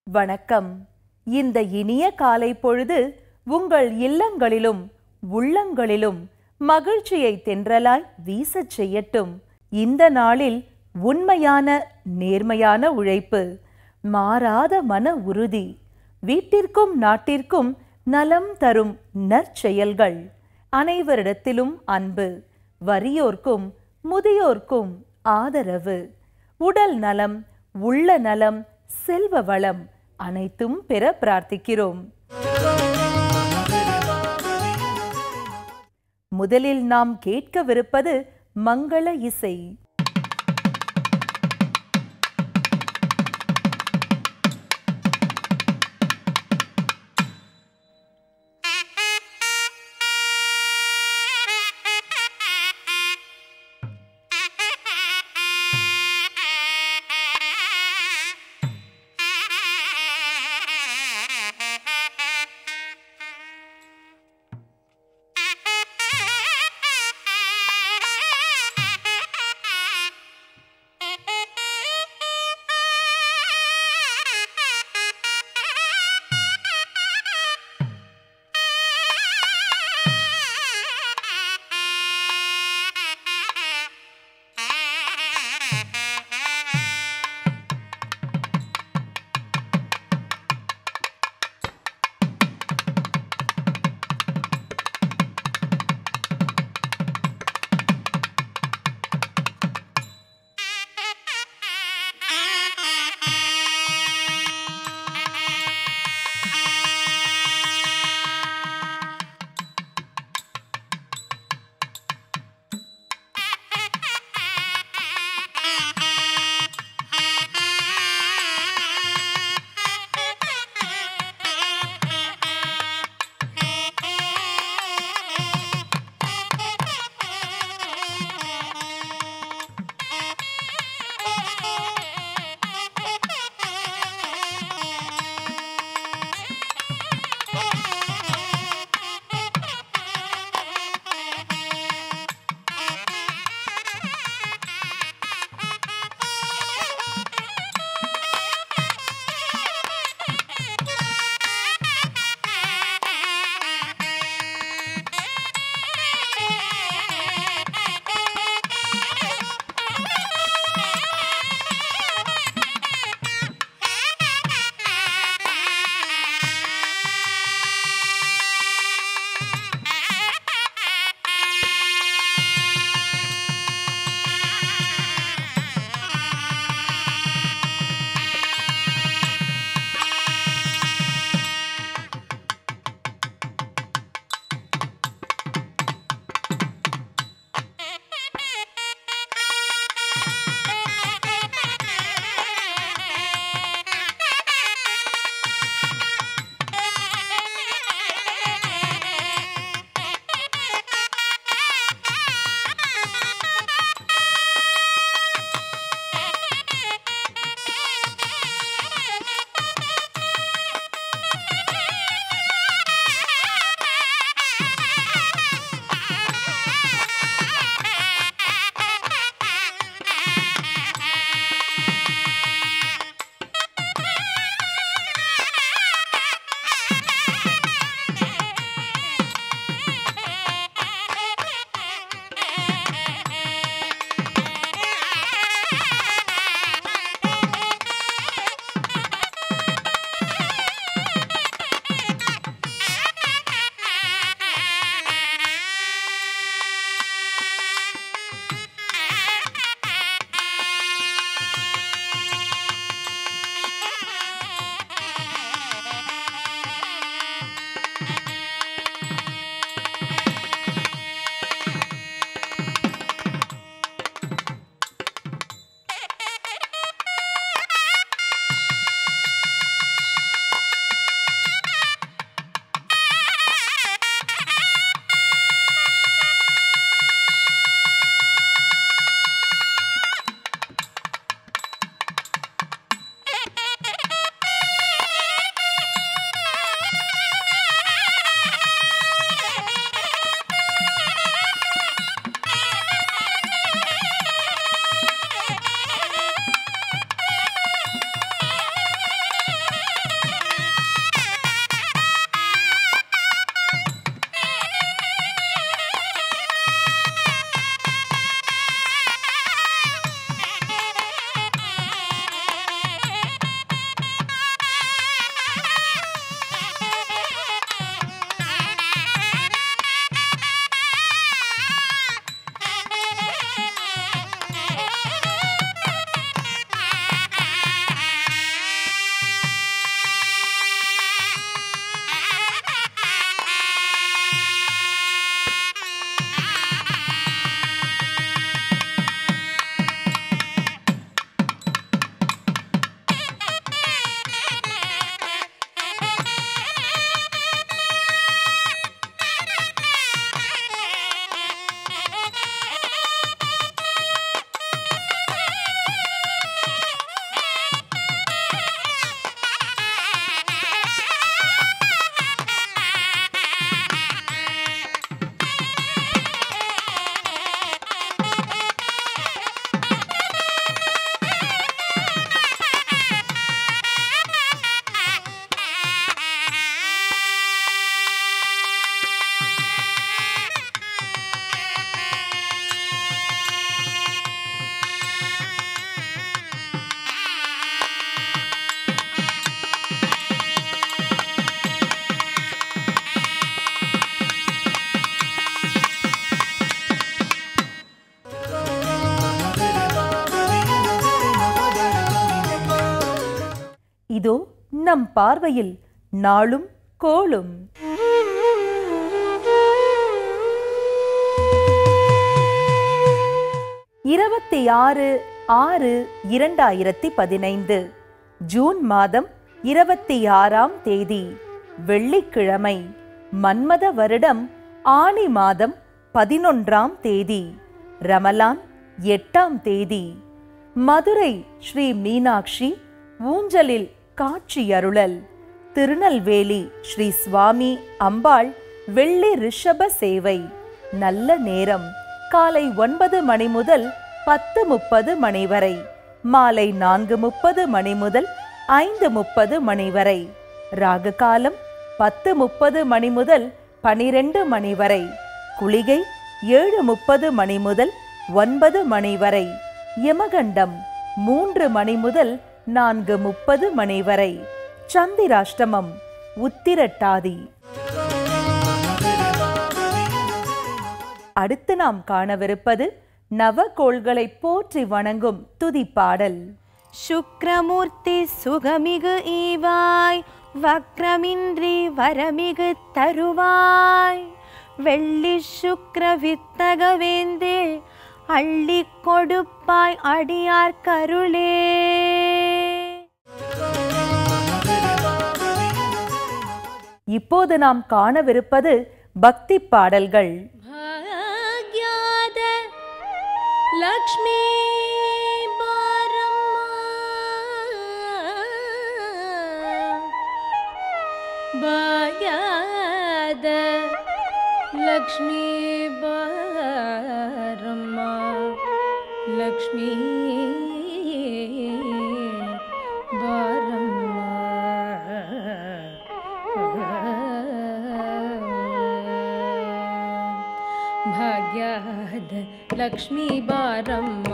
வணக்கம் இந்த இனிய காலை பொழுது உங்கள் இல்லங்களிலும் உள்ளங்களிலும் மகிழ்ச்சியை தென்றலாய் வீசச் செய்யட்டும் இந்த நாளில் உண்மையான நேர்மையான உழைப்பு மாறாத மன உறுதி வீட்டிற்கும் நாட்டிற்கும் நலம் தரும் நற்செயல்கள் அனைவரிடத்திலும் அன்பு வறியோர்க்கும் முதியோர்க்கும் ஆதரவு உடல் நலம் உள்ள நலம் செல்வ வளம் அனைத்தும் பெற பிரார்த்திக்கிறோம் முதலில் நாம் கேட்கவிருப்பது மங்கள இசை Thank you. இதோ நம் பார்வையில் நாளும் கோளும் இருபத்தி ஆறு ஆறு இரண்டாயிரத்தி பதினைந்து ஜூன் மாதம் இருபத்தி ஆறாம் தேதி வெள்ளிக்கிழமை மன்மத வருடம் ஆனி மாதம் பதினொன்றாம் தேதி ரமலான் எட்டாம் தேதி மதுரை ஸ்ரீ மீனாட்சி ஊஞ்சலில் காட்சியருளல் திருநெல்வேலி ஸ்ரீ சுவாமி அம்பாள் வெள்ளி ரிஷப சேவை நல்ல நேரம் காலை ஒன்பது மணி முதல் பத்து முப்பது மணி வரை மாலை நான்கு முப்பது மணி முதல் ஐந்து முப்பது மணி வரை ராகு காலம் பத்து முப்பது மணி முதல் பனிரெண்டு மணி வரை குளிகை ஏழு முப்பது மணி முதல் ஒன்பது மணி வரை யமகண்டம் மூன்று மணி முதல் நான்கு முப்பது மணி வரை சந்திராஷ்டமம் உத்திரட்டாதி அடுத்து நாம் காணவிருப்பது நவகோள்களை போற்றி வணங்கும் துதிப்பாடல் சுக்ரமூர்த்தி சுகமிகு ஈவாய் வக்ரமின்றி வரமிகு தருவாய் வெள்ளி சுக்ர வித்தகவேந்தே அள்ளி கொடுப்பாய் அடியார் கருளே இப்போது நாம் காணவிருப்பது பக்தி பாடல்கள் ಭಾಗ್ಯಾದ ಲಕ್ಷ್ಮೀ ಬಾರಮ್ಮ ಭಾಗ್ಯಾದ ಲಕ್ಷ್ಮೀ ಬಾರಮ್ಮ ಲಕ್ಷ್ಮೀ ಬಾರಮ್ಮ ಭಾಗ್ಯದ ಲಕ್ಷ್ಮೀ ಬಾರಮ್ಮ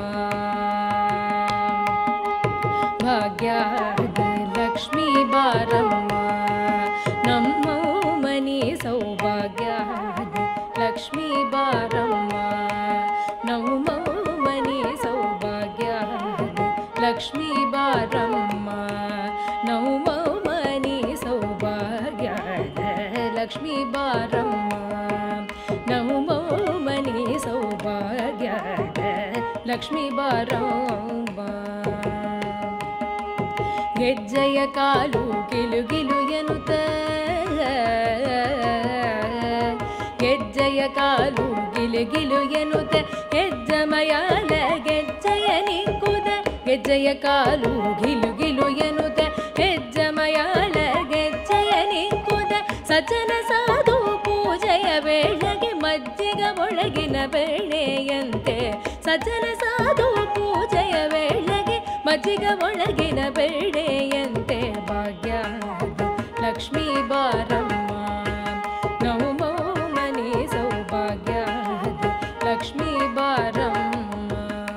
ಭಾಗ್ಯದ ಲಕ್ಷ್ಮೀ ಬಾರಮ್ಮ ನಮ್ಮ ಮನಿ ಸೌಭಾಗ್ಯದ ಲಕ್ಷ್ಮೀ ಬಾರಮ್ಮ ನಮ್ಮ ಮನಿ ಸೌಭಾಗ್ಯದ ಲಕ್ಷ್ಮೀ ಬಾರಮ್ಮ ನಮ್ಮ ಮನಿ ಸೌಭಾಗ್ಯದ ಲಕ್ಷ್ಮೀ ಬಾರಮ್ಮ ನಮೋ ಮನಿ ಸೌಭಾಗ್ಯದ ಲಕ್ಷ್ಮೀ ಬಾರಮ್ಮ ಗೆಜ್ಜೆಯ ಕಾಲು ಗಿಲು ಗಿಲು ಎನ್ನುತ್ತ ಗೆಜ್ಜೆಯ ಕಾಲು ಗಿಲು ಗಿಲು ಎನ್ನುತ್ತ ಹೆಜ್ಜಮಯಾಲ ಗೆಜ್ಜೆಯ ನಿಕ್ಕುದ ಗೆಜ್ಜೆಯ ಕಾಲು ಗಿಲು ಗಿಲು ಎನ್ನುತ್ತ ಹೆಜ್ಜಮಯಾಲ ಗೆಜ್ಜೆಯ ನಿಕ್ಕುದ ಸಜ್ಜನ ಸಾಧು ಪೂಜೆಯ ವೇಳೆಗೆ ಮಜ್ಜಿಗ ಒಳಗಿನ ಬೇಳೆಯಂತೆ ಸಜ್ಜನ ಸಾಧು ಪೂಜೆಯ ವೇಳೆಗೆ ಮಜ್ಜಿಗ ಒಳಗಿನ ಬೇಳೆಯಂತೆ ಭಾಗ್ಯ ಲಕ್ಷ್ಮೀ ಬಾರಮ್ಮ ನವಮೋ ಮನಿ ಸೌಭಾಗ್ಯ ಲಕ್ಷ್ಮೀ ಬಾರಮ್ಮ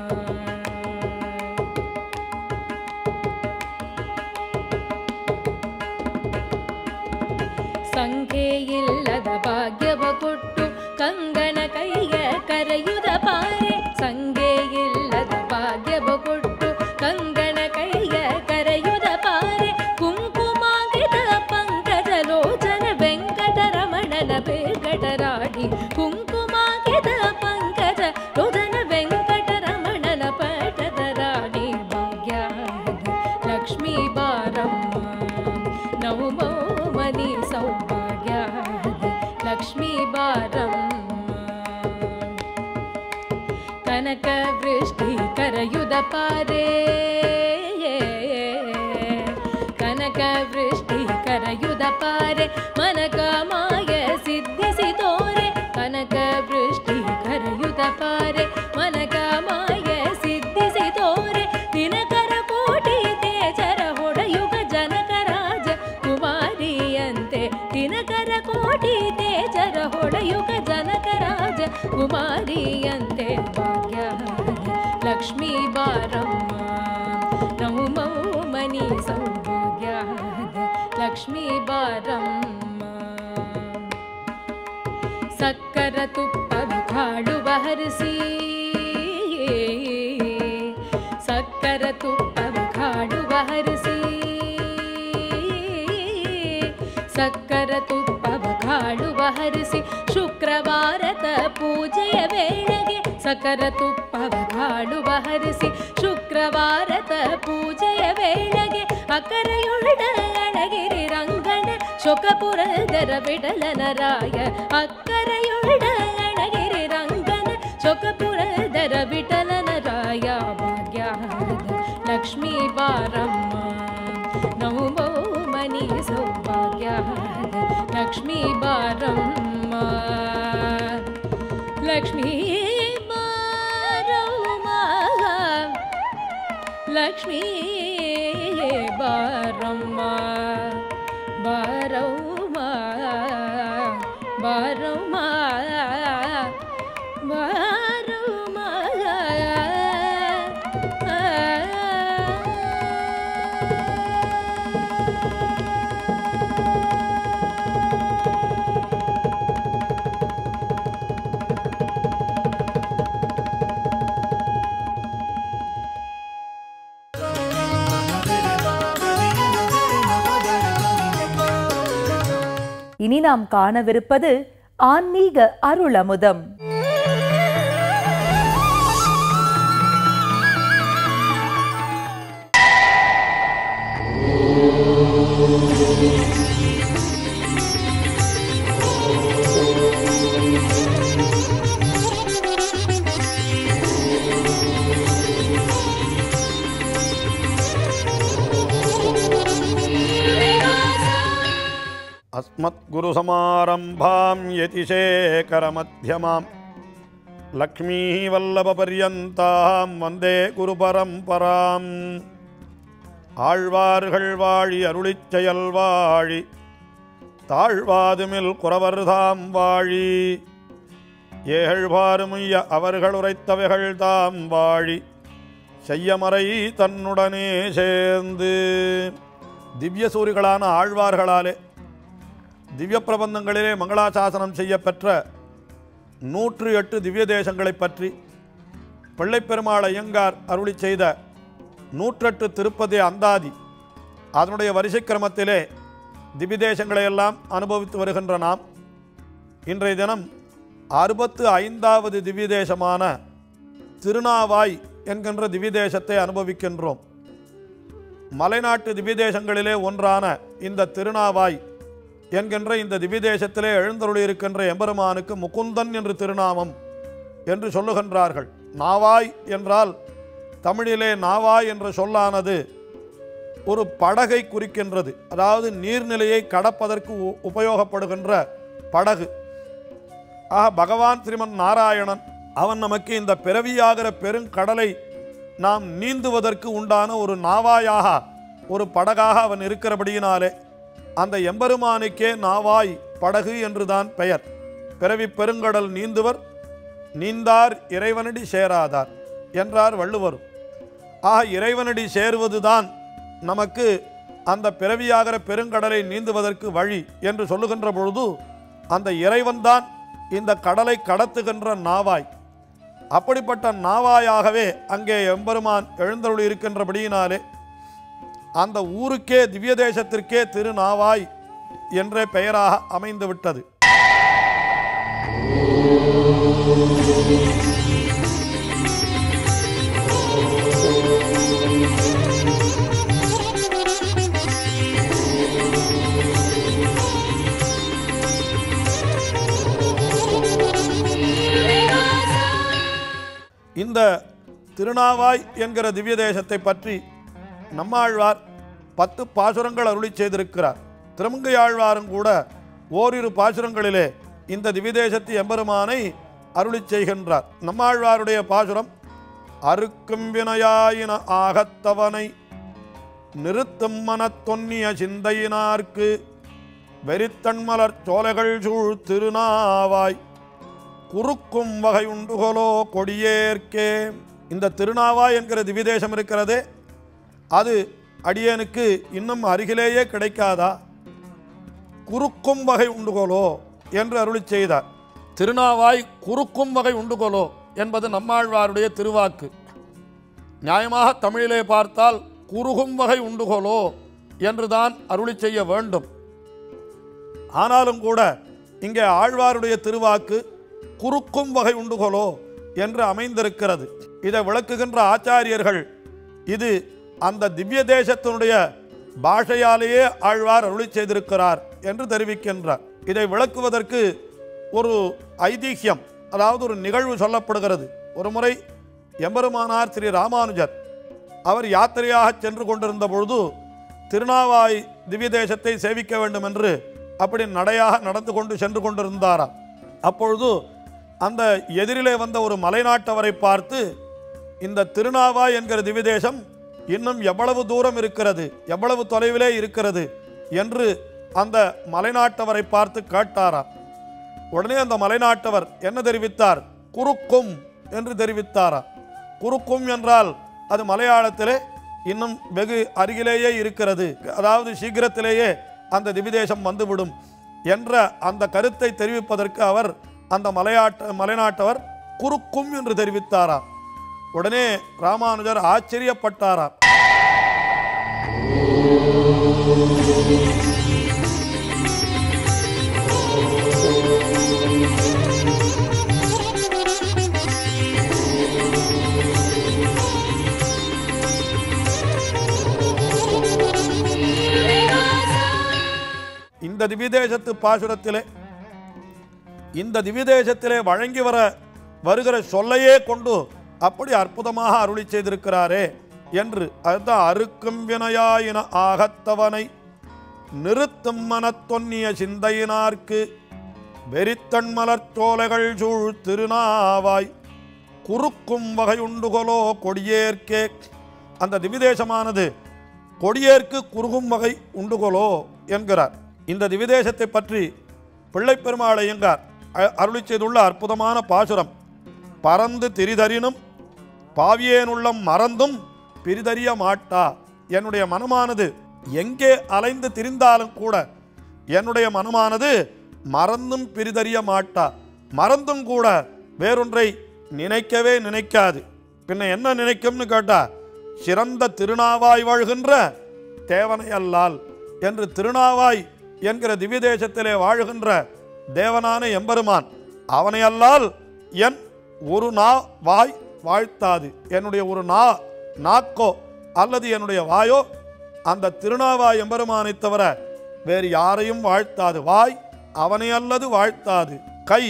ಸಂಖ್ಯೆಯಿಲ್ಲದ ಭಾಗ್ಯವ ಕೊಟ್ಟು ಕಂಗಣ ಕೈಯ ಕರೆಯುದ ಪಾರೆ ಸಂಖ್ಯೆಯಿಲ್ಲದ ಭಾಗ್ಯವ ಕೊಟ್ಟು ಕಂಗಣ ಕೈಯ ಕರೆಯುದ ಪಾರೆ ಕುಂಕುಮಾಗಿದ ಪಂಕಜ ಲೋಚನ ವೆಂಕಟರಮಣನ ವೆಂಕಟರಾಡಿ ಕುಂಕುಮಾಗಿದ ಪಂಕಜ ಲೋಚನ ವೆಂಕಟರಮಣನ ಪಟದ ರಾಣಿ ಭಾಗ್ಯ ಲಕ್ಷ್ಮೀ ಬಾರಮ್ಮ ನವಮೋ ಮನಿ ಸೌಭಾಗ್ಯ ಲಕ್ಷ್ಮೀ ಬಾರಮ್ಮ ಕನಕ ವೃಷ್ಟಿ ಕರಯುದ ಪಾರೆ ಕನಕ ವೃಷ್ಟಿ ಕರಯುದ ಪಾರೆ ಮನಕ ಮಾಯ ಸಿದ್ಧಿಸಿ ತೋರೆ ಕನಕ ವೃಷ್ಟಿ ಕರಯುದ ಪಾರೆ ಮನಕ ಮಾಯ ಸಿದ್ಧಿಸಿ ತೋರೆ ದಿನಕರ ಕೋಟಿ ತೇಜರ ಹೊಡೆಯುಗ ಜನಕ ರಾಜ ಕುಮಾರಿಯಂತೆ ದಿನಕರ ಕೋಟಿ ತೇಜರ ಹೊಡೆಯುಗ ಜನಕ ರಾಜ ಕುಮಾರಿಯಂತೆ ಭಾಗ್ಯ ಲಕ್ಷ್ಮೀ ಬಾರಮ್ಮ ನವಮೋ ಮನಿ ಸೌಭಾಗ್ಯ ಲಕ್ಷ್ಮೀ ಬಾರಮ್ಮ ಸಕ್ಕರ ತುಪ್ಪವ ಕಾಡುವ ಹರಿಸಿ ಸಕ್ಕರ ತುಪ್ಪವ ಕಾಡುವ ಹರಿಸಿ ಸಕ್ಕರ ತುಪ್ಪವ ಕಾಳುವ ಹರಿಸಿ ಶುಕ್ರವಾರದ ಪೂಜೆಯ ವೇಳೆಗೆ ಸಕ್ಕರ ತುಪ್ಪವ ಕಾಳುವ ಹರಿಸಿ ಶುಕ್ರವಾರದ ಪೂಜೆಯ ವೇಳೆಗೆ ಅಕರೆಯೊಳ್ಳ ಅಣಗಿರಿ ರಂಗಣ ಶೊಕಪುರದರ ವಿಠಲನ ರಾಯ ಅಕ್ಕರೆಯೊಳ್ಳ ಅಣಗಿರಿ ರಂಗನ ಶೊಕಪುರದರ ವಿಠಲನ ರಾಯ ಭಾಗ್ಯದ ಲಕ್ಷ್ಮೀ ಬಾರಮ್ಮ ನಮೋ ಮನಿ ಸೌಭಾಗ್ಯದ ಲಕ್ಷ್ಮೀ ಬಾರಮ್ಮ ಲಕ್ಷ್ಮೀ ಬಾರಮ್ಮ ಲಕ್ಷ್ಮೀ ಬಾರಮ್ಮ ಬಾರಮ್ಮ ಬಾರಮ್ಮ ಬಾರಮ್ಮ இனி நாம் காணவிருப்பது ஆன்மீக அருளமுதம் अस्मद्गुरुसमारम्भां यतिशेखरमध्यमां லக்ஷ்மீவல்லபபர்யந்தாம் வந்தே குருபரம்பராம் ஆழ்வார்கள் வாழி அருளிச் செயல் வாழி தாழ்வாதுமில் குறவர்தாம் வாழி ஏகழ்வாறுமுய்ய அவர்கள் உரைத்தவைகள் தாம் வாழி செய்யமறை தன்னுடனே சேர்ந்து திவ்ய சூரிகளான ஆழ்வார்களாலே திவ்ய பிரபந்தங்களிலே மங்களாசாசனம் செய்யப்பெற்ற நூற்று எட்டு திவ்ய தேசங்களைப் பற்றி பிள்ளைப்பெருமாள் ஐயங்கார் அருளி செய்த நூற்றெட்டு திருப்பதி அந்தாதி அதனுடைய வரிசை கிரமத்திலே திவ்ய தேசங்களையெல்லாம் அனுபவித்து வருகின்ற நாம் இன்றைய தினம் அறுபத்து ஐந்தாவது திவ்ய தேசமான திருநாவாய் என்கின்ற திவ்ய தேசத்தை அனுபவிக்கின்றோம் மலைநாட்டு திவ்ய தேசங்களிலே ஒன்றான இந்த திருநாவாய் என்கின்ற இந்த திவ்யதேசத்திலே எழுந்தருளி இருக்கின்ற எம்பெருமானுக்கு முகுந்தன் என்று திருநாமம் என்று சொல்லுகின்றார்கள் நாவாய் என்றால் தமிழிலே நாவாய் என்ற சொல்லானது ஒரு படகை குறிக்கின்றது அதாவது நீர்நிலையை கடப்பதற்கு உ- உபயோகப்படுகின்ற படகு ஆக பகவான் ஸ்ரீமன் நாராயணன் அவன் நமக்கு இந்த பிறவியாகிற பெருங்கடலை நாம் நீந்துவதற்கு உண்டான ஒரு நாவாயாக ஒரு படகாக அவன் இருக்கிறபடியினாலே அந்த எம்பெருமானுக்கே நாவாய் படகு என்றுதான் பெயர் பிறவி பெருங்கடல் நீந்துவர் நீந்தார் இறைவனடி சேராதார் என்றார் வள்ளுவர் ஆக இறைவனடி சேருவதுதான் நமக்கு அந்த பிறவியாகிற பெருங்கடலை நீந்துவதற்கு வழி என்று சொல்லுகின்ற பொழுது அந்த இறைவன்தான் இந்த கடலை கடத்துகின்ற நாவாய் அப்படிப்பட்ட நாவாயாகவே அங்கே எம்பெருமான் எழுந்தருளி இருக்கின்றபடியினாலே அந்த ஊருக்கே திவ்ய தேசத்திற்கே திருநாவாய் என்ற பெயராக அமைந்து விட்டது இந்த திருநாவாய் என்கிற திவ்ய தேசத்தை பற்றி நம்மாழ்வார் பத்து பாசுரங்கள் அருளி செய்திருக்கிறார் திருமங்கையாழ்வாரும் கூட ஓரிரு பாசுரங்களிலே இந்த திவ்யதேசத்து எம்பெருமானை அருளி செய்கின்றார் நம்மாழ்வாருடைய பாசுரம் அறுக்கும் வினையாயின ஆகத்தவனை நிறுத்தும் மனத்தொன்னிய சிந்தையினார்க்கு வெறித்தன்மலர் சோலைகள் சூழ் திருநாவாய் குறுக்கும் வகை உண்டுகொலோ கொடியேற்கே இந்த திருநாவாய் என்கிற திவிதேசம் இருக்கிறதே அது அடியனுக்கு இன்னும் அருகிலேயே கிடைக்காதா குறுக்கும் வகை உண்டுகோலோ என்று அருளிச் செய்தார் திருநாவாய் குறுக்கும் வகை உண்டுகோலோ என்பது நம்மாழ்வாருடைய திருவாக்கு நியாயமாக தமிழிலே பார்த்தால் குறுகும் வகை உண்டுகோலோ என்றுதான் அருளிச் செய்ய வேண்டும் ஆனாலும் கூட இங்கே ஆழ்வாருடைய திருவாக்கு குறுக்கும் வகை உண்டுகோலோ என்று அமைந்திருக்கிறது இதை விளக்குகின்ற ஆச்சாரியர்கள் இது அந்த திவ்ய தேசத்தினுடைய பாஷையாலேயே ஆழ்வார் அருளி செய்திருக்கிறார் என்று தெரிவிக்கின்றார் இதை விளக்குவதற்கு ஒரு ஐதிஹ்யம் அதாவது ஒரு நிகழ்வு சொல்லப்படுகிறது ஒரு முறை எம்பெருமானார் ஸ்ரீ ராமானுஜர் அவர் யாத்திரையாக சென்று கொண்டிருந்த பொழுது திருநாவாய் திவ்ய தேசத்தை சேவிக்க வேண்டும் என்று அப்படி நடையாக நடந்து கொண்டு சென்று கொண்டிருந்தாராம் அப்பொழுது அந்த எதிரிலே வந்த ஒரு மலைநாட்டவரை பார்த்து இந்த திருநாவாய் என்கிற திவ்ய தேசம் இன்னும் எவ்வளவு தூரம் இருக்கிறது எவ்வளவு தொலைவிலே இருக்கிறது என்று அந்த மலைநாட்டவரை பார்த்து கேட்டாராம் உடனே அந்த மலைநாட்டவர் என்ன தெரிவித்தார் குறுக்கும் என்று தெரிவித்தாராம் குறுக்கும் என்றால் அது மலையாளத்திலே இன்னும் வெகு அருகிலேயே இருக்கிறது அதாவது சீக்கிரத்திலேயே அந்த திவிதேசம் வந்துவிடும் என்ற அந்த கருத்தை தெரிவிப்பதற்கு அவர் அந்த மலையாட்ட மலைநாட்டவர் குறுக்கும் என்று தெரிவித்தாராம் உடனே ராமானுஜர் ஆச்சரியப்பட்டாராம் இந்த திவிதேசத்து பாசுரத்திலே இந்த திவிதேசத்திலே வழங்கி வர வருகிற சொல்லையே கொண்டு அப்படி அற்புதமாக அருளி செய்திருக்கிறாரே என்று அதுதான் அறுக்கும் வினையாயின ஆகத்தவனை நிறுத்தும் மனத்தொன்னிய சிந்தையினார்க்கு வெறித்தன் மலர்ச்சோலைகள் சூழ் திருநாவாய் குறுக்கும் வகையுண்டுகொலோ கொடியேற்கே அந்த திவிதேசமானது கொடியேற்கு குறுகும் வகை உண்டுகொலோ என்கிறார் இந்த திவிதேசத்தை பற்றி பிள்ளைப் பெருமாள் ஐயங்கார் அ- அருளி செய்துள்ள அற்புதமான பாசுரம் பறந்து திரிதரினும் பாவியேனுள்ளம் மறந்தும் பிரிதறிய மாட்டா என்னுடைய மனமானது எங்கே அலைந்து திரிந்தாலும் கூட என்னுடைய மனமானது மறந்தும் பிரிதறிய மாட்டா மறந்தும் கூட வேறொன்றை நினைக்கவே நினைக்காது பின்ன என்ன நினைக்கும்னு கேட்டா சிறந்த திருநாவாய் வாழ்கின்ற தேவனை அல்லால் என்று திருநாவாய் என்கிற திவ்ய தேசத்திலே வாழ்கின்ற தேவனான எம்பெருமான் அவனை அல்லால் என் ஒரு நா வாய் வாழ்த்தாது என்னுடைய ஒரு நா நாக்கோ அல்லது என்னுடைய வாயோ அந்த திருநாவாய் எம்பெருமானை தவிர வேறு யாரையும் வாழ்த்தாது வாய் அவனை அல்லது வாழ்த்தாது கை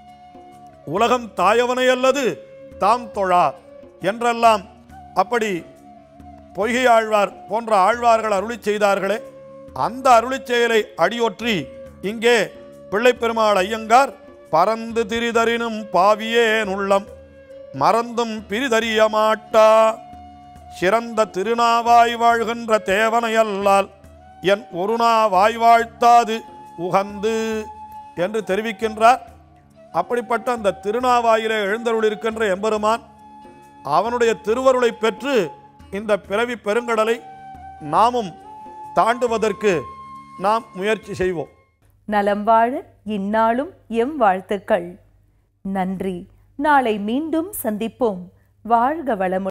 உலகம் தாயவனை அல்லது தாம் தொழா என்றெல்லாம் அப்படி பொய்கை ஆழ்வார் போன்ற ஆழ்வார்கள் அருளி செய்தார்களே அந்த அருளிச் செயலை அடியொற்றி இங்கே பிள்ளைப் பெருமாள் ஐயங்கார் பறந்து திரிதரினும் பாவியேன் உள்ளம் மறந்தும் பிரிதறிய மாட்டா சிறந்த திருநாவாய் வாழ்கின்ற தேவனையல்லால் என் ஒரு வாய் வாழ்த்தாது உகந்து என்று தெரிவிக்கின்றார் அப்படிப்பட்ட அந்த திருநாவாயிலே எழுந்தருள் இருக்கின்ற எம்பெருமான் அவனுடைய திருவருளை பெற்று இந்த பிறவி பெருங்கடலை நாமும் தாண்டுவதற்கு நாம் முயற்சி செய்வோம் நலம் வாழ இந்நாளும் எம் வாழ்த்துக்கள் நன்றி நாளை மீண்டும் சந்திப்போம் வாழ்க வளமுடன்